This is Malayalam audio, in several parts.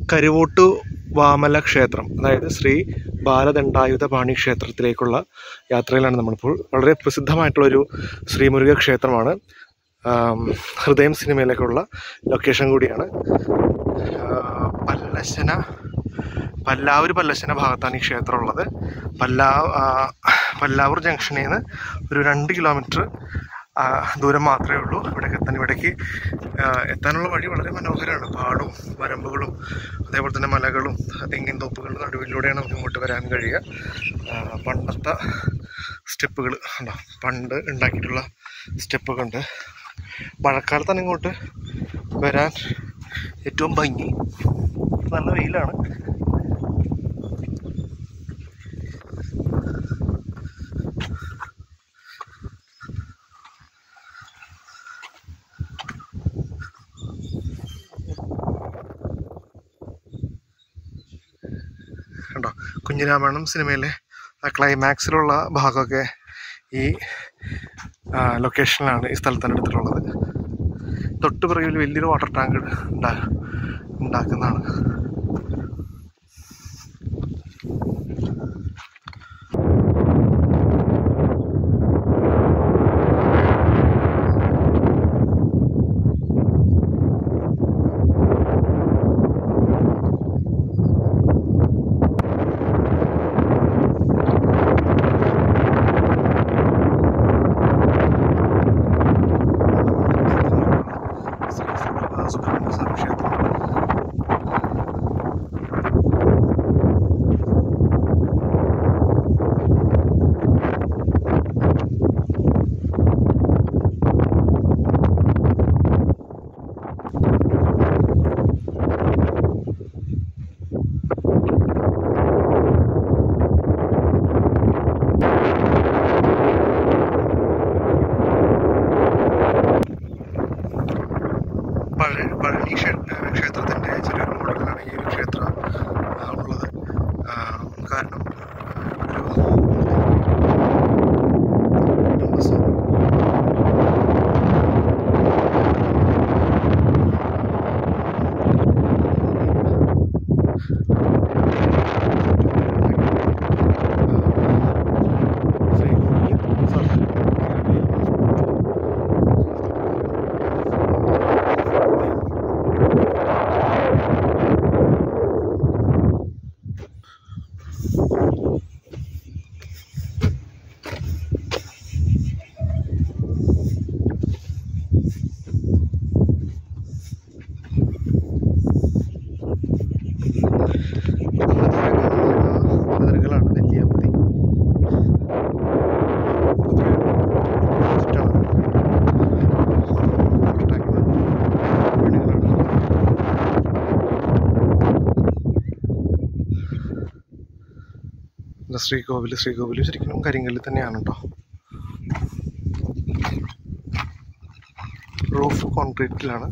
കരുവോട്ടു വാമല ക്ഷേത്രം അതായത് ശ്രീ ബാലദണ്ഡായുധ പാണി ക്ഷേത്രത്തിലേക്കുള്ള യാത്രയിലാണ് നമ്മളിപ്പോൾ വളരെ പ്രസിദ്ധമായിട്ടുള്ളൊരു ശ്രീമുരുക ക്ഷേത്രമാണ് ആം, ഹൃദയം സിനിമയിലേക്കുള്ള ലൊക്കേഷൻ കൂടിയാണ് ആ, പല്ലശ്ശന പല്ലാവൂർ പല്ലശ്ശന ഭാഗത്താണ് ഈ ക്ഷേത്രം ഉള്ളത് പല്ലാ ആ, പല്ലാവൂർ ജംഗ്ഷനിൽ നിന്ന് ഒരു രണ്ട് കിലോമീറ്റർ ആ, ദൂരം മാത്രമേ ഉള്ളൂ ഇവിടേക്ക് എത്താൻ ഇവിടേക്ക് ആ, എത്താനുള്ള വഴി വളരെ മനോഹരമാണ് പാടും വരമ്പുകളും അതേപോലെ തന്നെ മലകളും തെങ്ങിൻ തോപ്പുകളുടെ നടുവിലൂടെയാണ് നമുക്ക് ഇങ്ങോട്ട് വരാൻ കഴിയുക ആ, പണ്ടത്തെ സ്റ്റെപ്പുകൾ ഉണ്ടോ പണ്ട് ഉണ്ടാക്കിയിട്ടുള്ള സ്റ്റെപ്പൊക്കെ ഉണ്ട് മഴക്കാലത്താണ് ഇങ്ങോട്ട് വരാൻ ഏറ്റവും ഭംഗി നല്ല വെയിലാണ് കണ്ടോ കുഞ്ഞിരാമായണം സിനിമയിലെ ആ ക്ലൈമാക്സിലുള്ള ഭാഗമൊക്കെ ഈ ആ, ലൊക്കേഷനിലാണ് ഈ സ്ഥലത്താണ് എടുത്തിട്ടുള്ളത് തൊട്ട് പിറകിൽ വലിയൊരു വാട്ടർ ടാങ്ക് ഉണ്ടാ ഉണ്ടാക്കുന്നതാണ് ശ്രീ സുബ്രഹ്മണ്യ സുബ്രഹ്മണ്യ സ്വാമി ക്ഷേത്രം പഴ പഴനി ക്ഷേ- ക്ഷേത്രത്തിൻ്റെ ചെറിയൊരു മോഡലാണ് ഈ ഒരു ക്ഷേത്രം ആ, ഉള്ളത് ആ, കാരണം ഒരു കുടുംബസ്വാമി ശ്രീകോവിൽ സർക്കാർ മതിലുകളാണ് നെല്ലിയാമ്പതി ശ്രീകോവിൽ ശ്രീകോവിൽ ശരിക്കും കരിങ്കല്ലിൽ തന്നെയാണ് കേട്ടോ റൂഫ് കോൺക്രീറ്റിലാണ്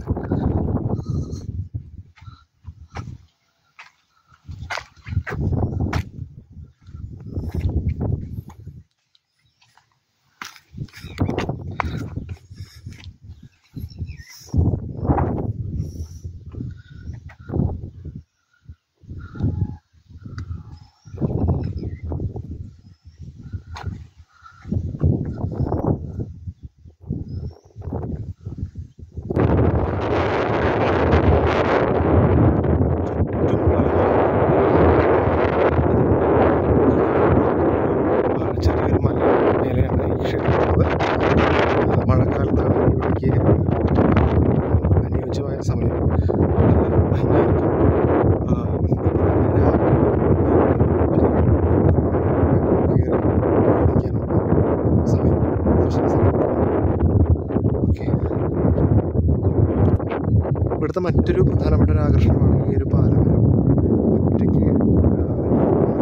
ചെറിയൊരു മല മേലെയാണ് ഈ ക്ഷേത്രമുള്ളത് ആ, മഴക്കാലത്താണ് ഇവിടേക്ക് അനുയോജ്യമായ സമയം നല്ല ഭംഗിയായിരിക്കും ആ, രാവിലെയോ വൈകുന്നേരമോ കയറി പ്രാർത്ഥിക്കാനുള്ള സമയം ദർശന സമയം ഓക്കെ ഇവിടുത്തെ മറ്റൊരു പ്രധാനപ്പെട്ട ഒരു ആകർഷണമാണ് ഈ ഒരു പാലം ഒറ്റയ്ക്ക് ആ, ഈ